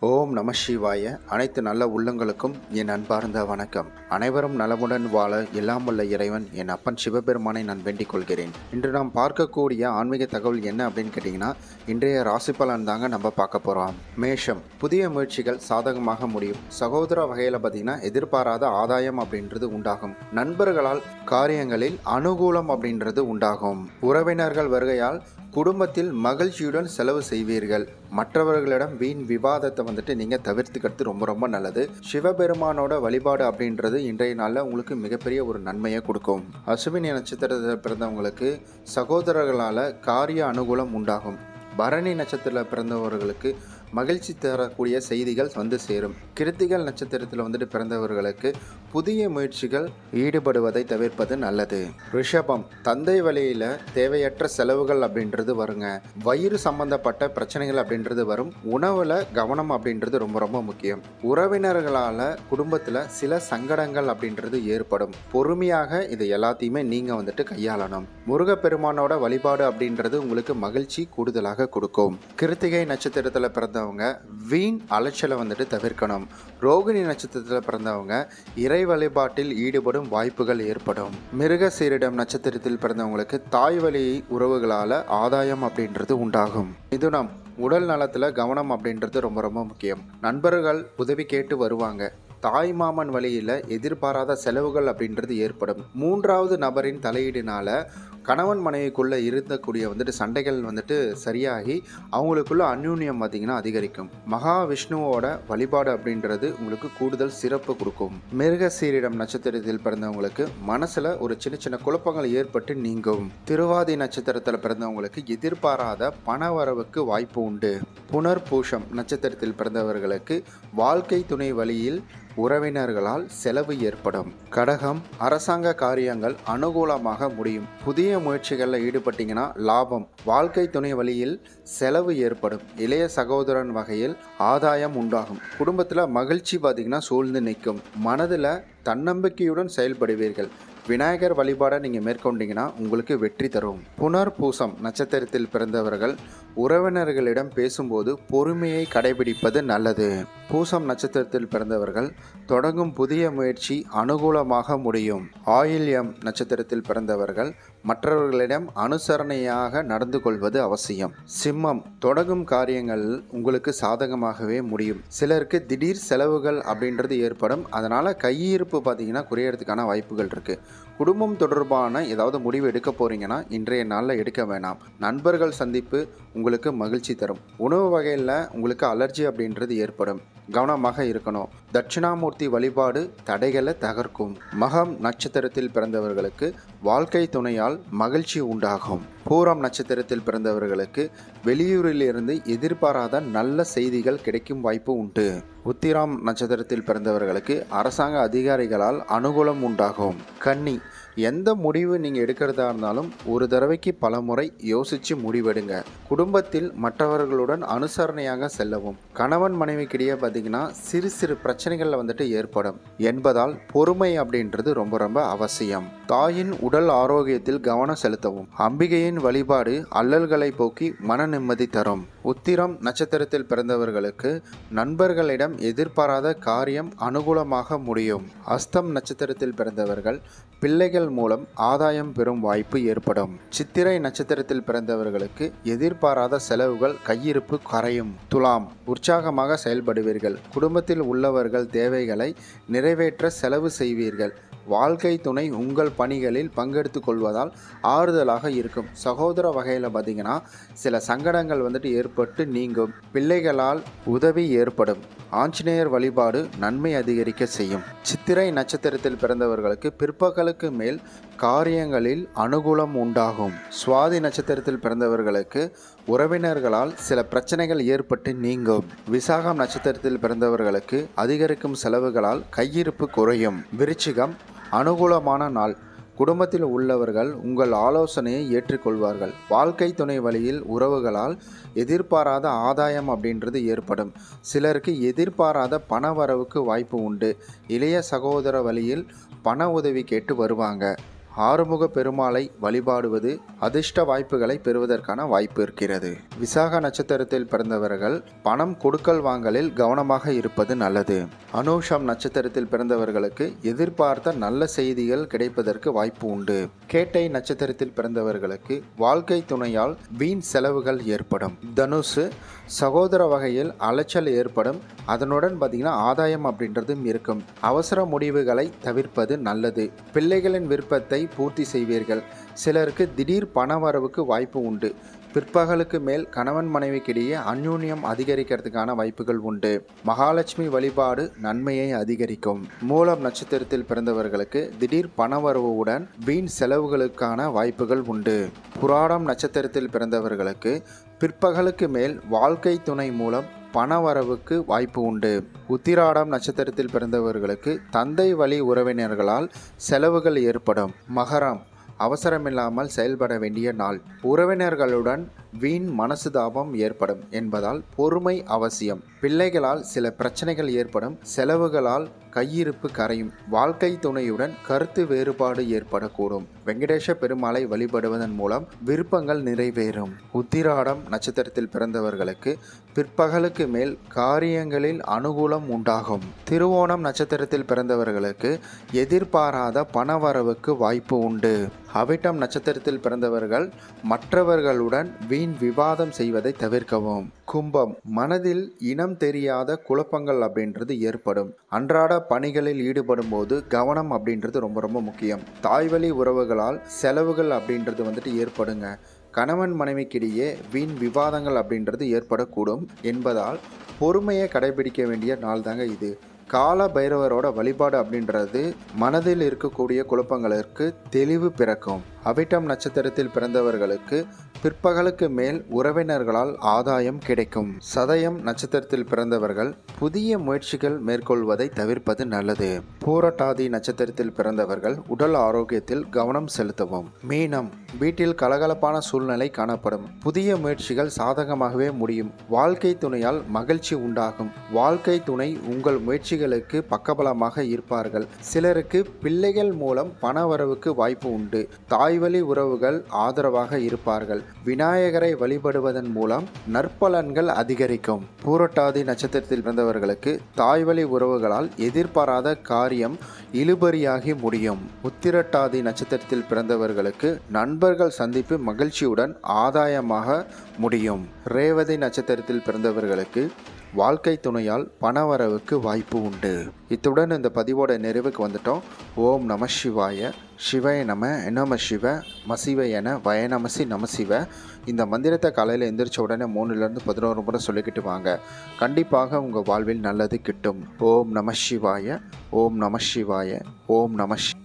ஓம் நம சிவாய அனைத்து நல்ல உள்ளங்களுக்கும் என் அன்பார்ந்த வணக்கம் அனைவரும் நலமுடன் வாழ எல்லாம் வல்ல இறைவன் என் அப்பன் சிவபெருமானை நான் வேண்டிக் கொள்கிறேன் இன்று நாம் பார்க்கக்கூடிய ஆன்மீக தகவல் என்ன அப்படின்னு கேட்டிங்கன்னா இன்றைய ராசி பலன் தாங்க நம்ம பார்க்க போகிறோம் மேஷம் புதிய முயற்சிகள் சாதகமாக முடியும் சகோதர வகையில் பார்த்தீங்கன்னா எதிர்பாராத ஆதாயம் அப்படின்றது உண்டாகும் நண்பர்களால் காரியங்களில் அனுகூலம் அப்படின்றது உண்டாகும் உறவினர்கள் வருகையால் குடும்பத்தில் மகிழ்ச்சியுடன் செலவு செய்வீர்கள் மற்றவர்களிடம் வீண் விவாதத்தை வந்துட்டு நீங்கள் தவிர்த்துக்கிறது ரொம்ப ரொம்ப நல்லது சிவபெருமானோட வழிபாடு அப்படின்றது இன்றைய நாளில் உங்களுக்கு மிகப்பெரிய ஒரு நன்மையை கொடுக்கும் அசுவினி நட்சத்திரத்தில் பிறந்தவங்களுக்கு சகோதரர்களால் காரிய அனுகூலம் உண்டாகும் பரணி நட்சத்திரத்தில் பிறந்தவர்களுக்கு மகிழ்ச்சி தரக்கூடிய செய்திகள் வந்து சேரும் கிருத்திகள் நட்சத்திரத்தில் வந்துட்டு பிறந்தவர்களுக்கு புதிய முயற்சிகள் ஈடுபடுவதை தவிர்ப்பது நல்லது ரிஷபம் தந்தை வழியில் தேவையற்ற செலவுகள் அப்படின்றது வருங்க வயிறு சம்பந்தப்பட்ட பிரச்சனைகள் அப்படின்றது வரும் உணவில் கவனம் அப்படின்றது ரொம்ப ரொம்ப முக்கியம் உறவினர்களால் குடும்பத்தில் சில சங்கடங்கள் அப்படின்றது ஏற்படும் பொறுமையாக இது எல்லாத்தையுமே நீங்கள் வந்துட்டு கையாளணும் முருகப்பெருமானோட வழிபாடு அப்படின்றது உங்களுக்கு மகிழ்ச்சி கூடுதலாக கொடுக்கும் கிருத்திகை நட்சத்திரத்தில் பிறந்தவங்க வீண் அலைச்சலை வந்துட்டு தவிர்க்கணும் ரோகிணி நட்சத்திரத்தில் பிறந்தவங்க இறை வழிபாட்டில் ஈடுபடும் வாய்ப்புகள் ஏற்படும் மிருக சீரிடம் நட்சத்திரத்தில் பிறந்தவங்களுக்கு தாய் வழி உறவுகளால் ஆதாயம் அப்படின்றது உண்டாகும் மிதுனம் உடல் நலத்தில் கவனம் அப்படின்றது ரொம்ப ரொம்ப முக்கியம் நண்பர்கள் உதவி கேட்டு வருவாங்க தாய் மாமன் வழியில் எதிர்பாராத செலவுகள் அப்படின்றது ஏற்படும் மூன்றாவது நபரின் தலையீடுனால கணவன் மனைவிக்குள்ளே இருந்தக்கூடிய வந்துட்டு சண்டைகள் வந்துட்டு சரியாகி அவங்களுக்குள்ள அந்யூன்யம் பார்த்திங்கன்னா அதிகரிக்கும் மகாவிஷ்ணுவோட வழிபாடு அப்படின்றது உங்களுக்கு கூடுதல் சிறப்பு கொடுக்கும் மிருக சீரிடம் நட்சத்திரத்தில் பிறந்தவங்களுக்கு மனசில் ஒரு சின்ன சின்ன குழப்பங்கள் ஏற்பட்டு நீங்கும் திருவாதி நட்சத்திரத்தில் பிறந்தவங்களுக்கு எதிர்பாராத பணவரவுக்கு வாய்ப்பு உண்டு புனர்பூஷம் நட்சத்திரத்தில் பிறந்தவர்களுக்கு வாழ்க்கை துணை வழியில் உறவினர்களால் செலவு ஏற்படும் கடகம் அரசாங்க காரியங்கள் அனுகூலமாக முடியும் புதிய முயற்சிகளில் ஈடுபட்டீங்கன்னா லாபம் வாழ்க்கை துணை வழியில் செலவு ஏற்படும் இளைய சகோதரன் வகையில் ஆதாயம் உண்டாகும் குடும்பத்தில் மகிழ்ச்சி பார்த்திங்கன்னா சூழ்ந்து நிற்கும் மனதில் தன்னம்பிக்கையுடன் செயல்படுவீர்கள் விநாயகர் வழிபாடை நீங்கள் மேற்கொண்டீங்கன்னா உங்களுக்கு வெற்றி தரும் புனர்பூசம் நட்சத்திரத்தில் பிறந்தவர்கள் உறவினர்களிடம் பேசும்போது பொறுமையை கடைபிடிப்பது நல்லது பூசம் நட்சத்திரத்தில் பிறந்தவர்கள் தொடங்கும் புதிய முயற்சி அனுகூலமாக முடியும் ஆயில்யம் நட்சத்திரத்தில் பிறந்தவர்கள் மற்றவர்களிடம் அனுசரணையாக நடந்து கொள்வது அவசியம் சிம்மம் தொடங்கும் காரியங்கள் உங்களுக்கு சாதகமாகவே முடியும் சிலருக்கு திடீர் செலவுகள் அப்படின்றது ஏற்படும் அதனால் கையிருப்பு பார்த்தீங்கன்னா குறையறதுக்கான வாய்ப்புகள் இருக்குது குடும்பம் தொடர்பான ஏதாவது முடிவு எடுக்க போகிறீங்கன்னா இன்றைய நாளில் எடுக்க வேணாம் நண்பர்கள் சந்திப்பு உங்களுக்கு மகிழ்ச்சி தரும் உணவு வகையில் உங்களுக்கு அலர்ஜி அப்படின்றது ஏற்படும் கவனமாக இருக்கணும் தட்சிணாமூர்த்தி வழிபாடு தடைகளை தகர்க்கும் மகம் நட்சத்திரத்தில் பிறந்தவர்களுக்கு வாழ்க்கை துணையால் மகிழ்ச்சி உண்டாகும் பூரம் நட்சத்திரத்தில் பிறந்தவர்களுக்கு வெளியூரிலிருந்து எதிர்பாராத நல்ல செய்திகள் கிடைக்கும் வாய்ப்பு உண்டு உத்திராம் நட்சத்திரத்தில் பிறந்தவர்களுக்கு அரசாங்க அதிகாரிகளால் அனுகூலம் உண்டாகும் கன்னி எந்த முடிவு நீங்கள் எடுக்கிறதா இருந்தாலும் ஒரு தடவைக்கு பல முறை யோசித்து முடிவெடுங்க குடும்பத்தில் மற்றவர்களுடன் அனுசரணையாக செல்லவும் கணவன் மனைவிக்கிடையே பார்த்தீங்கன்னா சிறு சிறு பிரச்சனைகள் வந்துட்டு ஏற்படும் என்பதால் பொறுமை அப்படின்றது ரொம்ப ரொம்ப அவசியம் தாயின் உடல் ஆரோக்கியத்தில் கவனம் செலுத்தவும் அம்பிகையின் வழிபாடு அல்லல்களை போக்கி மன நிம்மதி தரும் உத்திரம் நட்சத்திரத்தில் பிறந்தவர்களுக்கு நண்பர்களிடம் எதிர்பாராத காரியம் அனுகூலமாக முடியும் அஸ்தம் நட்சத்திரத்தில் பிறந்தவர்கள் பிள்ளைகள் மூலம் ஆதாயம் பெறும் வாய்ப்பு ஏற்படும் சித்திரை நட்சத்திரத்தில் பிறந்தவர்களுக்கு எதிர்பாராத செலவுகள் கையிருப்பு கரையும் துலாம் உற்சாகமாக செயல்படுவீர்கள் குடும்பத்தில் உள்ளவர்கள் தேவைகளை நிறைவேற்ற செலவு செய்வீர்கள் வாழ்க்கை துணை உங்கள் பணிகளில் பங்கெடுத்து கொள்வதால் ஆறுதலாக இருக்கும் சகோதர வகையில் பார்த்தீங்கன்னா சில சங்கடங்கள் வந்துட்டு ஏற்பட்டு நீங்கும் பிள்ளைகளால் உதவி ஏற்படும் ஆஞ்சநேயர் வழிபாடு நன்மை அதிகரிக்க செய்யும் சித்திரை நட்சத்திரத்தில் பிறந்தவர்களுக்கு பிற்பகலுக்கு மேல் காரியங்களில் அனுகூலம் உண்டாகும் சுவாதி நட்சத்திரத்தில் பிறந்தவர்களுக்கு உறவினர்களால் சில பிரச்சனைகள் ஏற்பட்டு நீங்கும் விசாகம் நட்சத்திரத்தில் பிறந்தவர்களுக்கு அதிகரிக்கும் செலவுகளால் கையிருப்பு குறையும் விருச்சிகம் அனுகூலமான நாள் குடும்பத்தில் உள்ளவர்கள் உங்கள் ஆலோசனையை ஏற்றுக்கொள்வார்கள் வாழ்க்கை துணை வழியில் உறவுகளால் எதிர்பாராத ஆதாயம் அப்படின்றது ஏற்படும் சிலருக்கு எதிர்பாராத பண வரவுக்கு வாய்ப்பு உண்டு இளைய சகோதர வழியில் பண உதவி கேட்டு வருவாங்க ஆறுமுக பெருமாளை வழிபாடுவது அதிர்ஷ்ட வாய்ப்புகளை பெறுவதற்கான வாய்ப்பு இருக்கிறது விசாக நட்சத்திரத்தில் பிறந்தவர்கள் பணம் கொடுக்கல் வாங்கலில் கவனமாக இருப்பது நல்லது அனுஷம் நட்சத்திரத்தில் பிறந்தவர்களுக்கு எதிர்பார்த்த நல்ல செய்திகள் கிடைப்பதற்கு வாய்ப்பு உண்டு கேட்டை நட்சத்திரத்தில் பிறந்தவர்களுக்கு வாழ்க்கை துணையால் வீண் செலவுகள் ஏற்படும் தனுசு சகோதர வகையில் அலைச்சல் ஏற்படும் அதனுடன் பார்த்திங்கன்னா ஆதாயம் அப்படின்றதும் இருக்கும் அவசர முடிவுகளை தவிர்ப்பது நல்லது பிள்ளைகளின் விருப்பத்தை பூர்த்தி செய்வீர்கள் சிலருக்கு திடீர் பணவரவுக்கு வாய்ப்பு உண்டு பிற்பகலுக்கு மேல் கணவன் மனைவிக்கிடையே அந்யூன்யம் அதிகரிக்கிறதுக்கான வாய்ப்புகள் உண்டு மகாலட்சுமி வழிபாடு நன்மையை அதிகரிக்கும் மூலம் நட்சத்திரத்தில் பிறந்தவர்களுக்கு திடீர் பணவரவுடன் வீண் செலவுகளுக்கான வாய்ப்புகள் உண்டு புராடம் நட்சத்திரத்தில் பிறந்தவர்களுக்கு பிற்பகலுக்கு மேல் வாழ்க்கை துணை மூலம் பணவரவுக்கு வாய்ப்பு உண்டு உத்திராடம் நட்சத்திரத்தில் பிறந்தவர்களுக்கு தந்தை வழி உறவினர்களால் செலவுகள் ஏற்படும் மகரம் அவசரமில்லாமல் செயல்பட வேண்டிய நாள் உறவினர்களுடன் வீண் மனசுதாபம் ஏற்படும் என்பதால் பொறுமை அவசியம் பிள்ளைகளால் சில பிரச்சனைகள் ஏற்படும் செலவுகளால் கையிருப்பு கரையும் வாழ்க்கை துணையுடன் கருத்து வேறுபாடு ஏற்படக்கூடும் வெங்கடேஷ பெருமாளை வழிபடுவதன் மூலம் விருப்பங்கள் நிறைவேறும் உத்திராடம் நட்சத்திரத்தில் பிறந்தவர்களுக்கு பிற்பகலுக்கு மேல் காரியங்களில் அனுகூலம் உண்டாகும் திருவோணம் நட்சத்திரத்தில் பிறந்தவர்களுக்கு எதிர்பாராத பணவரவுக்கு வாய்ப்பு உண்டு அவிட்டம் நட்சத்திரத்தில் பிறந்தவர்கள் மற்றவர்களுடன் வீண் விவாதம் செய்வதை தவிர்க்கவும் கும்பம் மனதில் இனம் தெரியாத குழப்பங்கள் அப்படின்றது ஏற்படும் அன்றாட பணிகளில் ஈடுபடும் போது கவனம் அப்படின்றது ரொம்ப ரொம்ப முக்கியம் தாய்வழி உறவுகளால் செலவுகள் அப்படின்றது வந்துட்டு ஏற்படுங்க கணவன் மனைவிக்கிடையே வீண் விவாதங்கள் அப்படின்றது ஏற்படக்கூடும் என்பதால் பொறுமையை கடைபிடிக்க வேண்டிய நாள் தாங்க இது கால பைரவரோட வழிபாடு அப்படின்றது மனதில் இருக்கக்கூடிய குழப்பங்களுக்கு தெளிவு பிறக்கும் அவிட்டம் நட்சத்திரத்தில் பிறந்தவர்களுக்கு பிற்பகலுக்கு மேல் உறவினர்களால் ஆதாயம் கிடைக்கும் சதயம் நட்சத்திரத்தில் பிறந்தவர்கள் புதிய முயற்சிகள் மேற்கொள்வதை தவிர்ப்பது நல்லது பூரட்டாதி நட்சத்திரத்தில் பிறந்தவர்கள் உடல் ஆரோக்கியத்தில் கவனம் செலுத்தவும் மீனம் வீட்டில் கலகலப்பான சூழ்நிலை காணப்படும் புதிய முயற்சிகள் சாதகமாகவே முடியும் வாழ்க்கை துணையால் மகிழ்ச்சி உண்டாகும் வாழ்க்கை துணை உங்கள் முயற்சிகளுக்கு பக்கபலமாக இருப்பார்கள் சிலருக்கு பிள்ளைகள் மூலம் பணவரவுக்கு வாய்ப்பு உண்டு தாய்வழி உறவுகள் ஆதரவாக இருப்பார்கள் விநாயகரை வழிபடுவதன் மூலம் நற்பலன்கள் அதிகரிக்கும் பூரட்டாதி நட்சத்திரத்தில் பிறந்தவர்களுக்கு தாய்வழி உறவுகளால் எதிர்பாராத காரியம் இழுபறியாகி முடியும் உத்திரட்டாதி நட்சத்திரத்தில் பிறந்தவர்களுக்கு நண்பர்கள் சந்திப்பு மகிழ்ச்சியுடன் ஆதாயமாக முடியும் ரேவதி நட்சத்திரத்தில் பிறந்தவர்களுக்கு வாழ்க்கை துணையால் பணவரவுக்கு வாய்ப்பு உண்டு இத்துடன் இந்த பதிவோட நிறைவுக்கு வந்துட்டோம் ஓம் நம சிவாய சிவய நம நம சிவ மசிவ என வயநமசி நம சிவ இந்த மந்திரத்தை காலையில் எந்திரிச்ச உடனே மூணுலேருந்து பதினோரு முறை சொல்லிக்கிட்டு வாங்க கண்டிப்பாக உங்கள் வாழ்வில் நல்லது கிட்டும் ஓம் நம சிவாய ஓம் நம சிவாய ஓம் நம ஷி